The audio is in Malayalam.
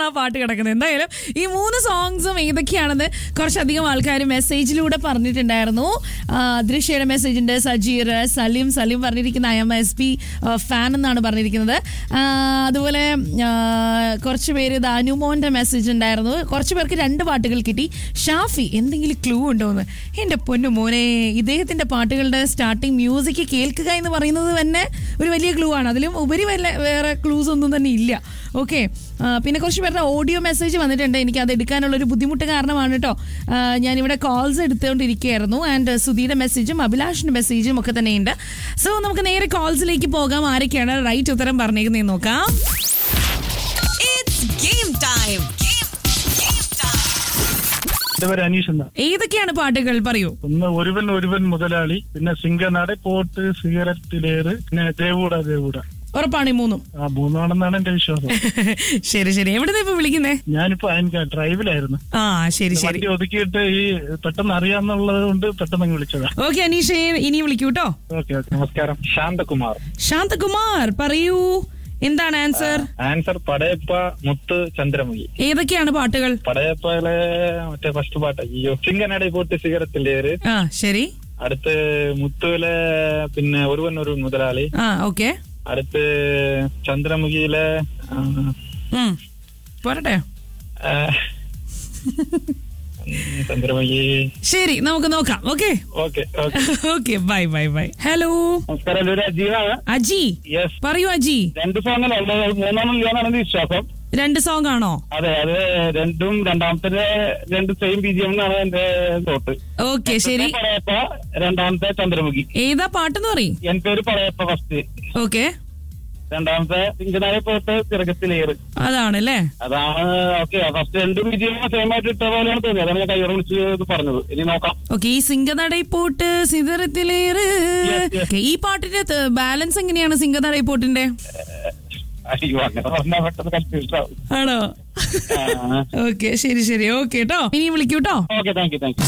ആ പാട്ട് കിടക്കുന്നത് എന്തായാലും ഈ മൂന്ന് സോങ്സും ഏതൊക്കെയാണെന്ന് കുറച്ചധികം ആൾക്കാർ മെസ്സേജിലൂടെ പറഞ്ഞിട്ടുണ്ടായിരുന്നു ആ, ദൃശ്യയുടെ മെസ്സേജ് ഉണ്ട് സജീർ സലീം സലീം പറഞ്ഞിരിക്കുന്ന I M S P fan എന്നാണ് പറഞ്ഞിരിക്കുന്നത് ആ, അതുപോലെ ആ, കുറച്ച് പേര് ഇത് അനുമോന്റെ മെസ്സേജ് ഉണ്ടായിരുന്നു കുറച്ച് പേർക്ക് രണ്ട് പാട്ടുകൾ കിട്ടി ഷാഫി എന്തെങ്കിലും ക്ലൂ ഉണ്ടോ എന്ന് എൻ്റെ പൊന്നു മോനെ ഇദ്ദേഹത്തിന്റെ പാട്ടുകളുടെ സ്റ്റാർട്ടിങ് മ്യൂസിക് കേൾക്കുക എന്ന് പറയുന്നത് തന്നെ ഒരു വലിയ ക്ലൂ ആണ് അതിലും ഉപരി വല്ല വേറെ ക്ലൂസ് ഒന്നും തന്നെ ഇല്ല ഓക്കെ പിന്നെ കുറച്ച് പേരുടെ ഓഡിയോ മെസ്സേജ് വന്നിട്ടുണ്ട് എനിക്ക് അത് എടുക്കാനുള്ള ഒരു ബുദ്ധിമുട്ട് കാരണമാണ് കേട്ടോ ആ, ഞാനിവിടെ കോൾസ് എടുത്തുകൊണ്ടിരിക്കുകയായിരുന്നു ആൻഡ് സുധിയുടെ മെസ്സേജും അഭിലാഷിന്റെ മെസ്സേജും ഒക്കെ തന്നെയുണ്ട് സോ നമുക്ക് നേരെ കോൾസിലേക്ക് പോകാം ആരൊക്കെയാണ് റൈറ്റ് ഉത്തരം പറഞ്ഞേക്കുന്നതെന്ന് നോക്കാം It's game time. Game, game time. എന്റെ പേര് അനീഷ് എന്നാ ഏതൊക്കെയാണ് പാട്ടുകൾ പറയൂ ഒന്ന് ഒരുവൻ ഒരുവൻ മുതലാളി പിന്നെ സിംഗനാട് പോട്ട് സിഗരറ്റിലേറ് പിന്നെ ദേവൂട ദേവൂട ഉറപ്പാണ് ഈ മൂന്നും ആ മൂന്നാണെന്നാണ് എന്റെ വിശ്വാസം ശരി ശരി എവിടെ ഇപ്പൊ വിളിക്കുന്നേ ഞാനിപ്പോ എനിക്ക് ഡ്രൈവിലായിരുന്നു ആ ശരി ശരി വണ്ടി ഒതുക്കിയിട്ട് ഈ പെട്ടെന്ന് അറിയാന്നുള്ളത് കൊണ്ട് പെട്ടെന്ന് അങ്ങ് വിളിച്ചതാ ഓക്കെ അനീഷേ ഇനി വിളിക്കൂ കേട്ടോ ഓക്കെ ഓക്കെ നമസ്കാരം ശാന്തകുമാർ ശാന്തകുമാർ പറയൂ എന്താണ് ആൻസർ ആൻസർ പടയപ്പ മുത്ത് ചന്ദ്രമുഖി ഏതൊക്കെയാണ് പാട്ടുകൾ പടയപ്പയിലെ മറ്റേ ഫസ്റ്റ് പാട്ട് അയ്യോ സിംഗനാടെ പോട്ട് സിഗരറ്റിലേറ് ആ ശരി അടുത്ത് മുത്തുവിലെ പിന്നെ ഒരുവൻ ഒരു മുതലാളി ആ ഓക്കെ അടുത്ത് ചന്ദ്രമുഖിയിലെ ആ, പോരട്ടെ ആ, ഉം, ചന്ദ്രമുഖി ശരി നമുക്ക് നോക്കാം okay okay okay okay bye bye bye hello നമസ്കാരം ഒരു അജീവാണ് അജി യെസ് പറയൂ അജി രണ്ട് സോങ്ങിലുണ്ട് മൂന്നെണ്ണം ഇല്ലാന്നാണ് എന്റെ വിശ്വാസം രണ്ട് സോങ് ആണോ അതെ അത് രണ്ടും രണ്ടാമത്തെ രണ്ട് സെയിം ബി ജി എം എന്നാണ് എന്റെ തോട്ട് ഓക്കെ ശരി പറയപ്പ രണ്ടാമത്തെ ചന്ദ്രമുഖി ഏതാ പാട്ടെന്ന് പറയും എൻ പേര് പറയപ്പ ഫസ്റ്റ് ഓക്കെ രണ്ടാമത്തെ സിംഗനായ പോട്ട് തിരക്കത്തിലേറ് അതാണല്ലേ അതാണ് ഓക്കെ ഫസ്റ്റ് രണ്ടും ബി ജി എം സെയിം ആയിട്ട് ഇട്ട പോലെയാണ് തോന്നിയത് അതാണ് ഞാൻ കയ്യോടെ വിളിച്ച് ഇത് പറഞ്ഞത് ഇനി നോക്കാം ഓക്കെ ഈ സിംഗനടൈ പോട്ട് സിതറത്തിലേറ് Yes, yes. Okay, ഈ പാട്ടിന്റെ ബാലൻസ് എങ്ങനെയാണ് സിംഗനടൈ പോട്ടിന്റെ അയ്യോ അങ്ങനെ പറഞ്ഞാൽ പെട്ടെന്ന് കൺഫ്യൂഷൻ ആവും ആണോ ഓക്കെ ശരി ശരി ഓക്കെ കേട്ടോ ഇനി വിളിക്കൂട്ടോ okay thank you thank U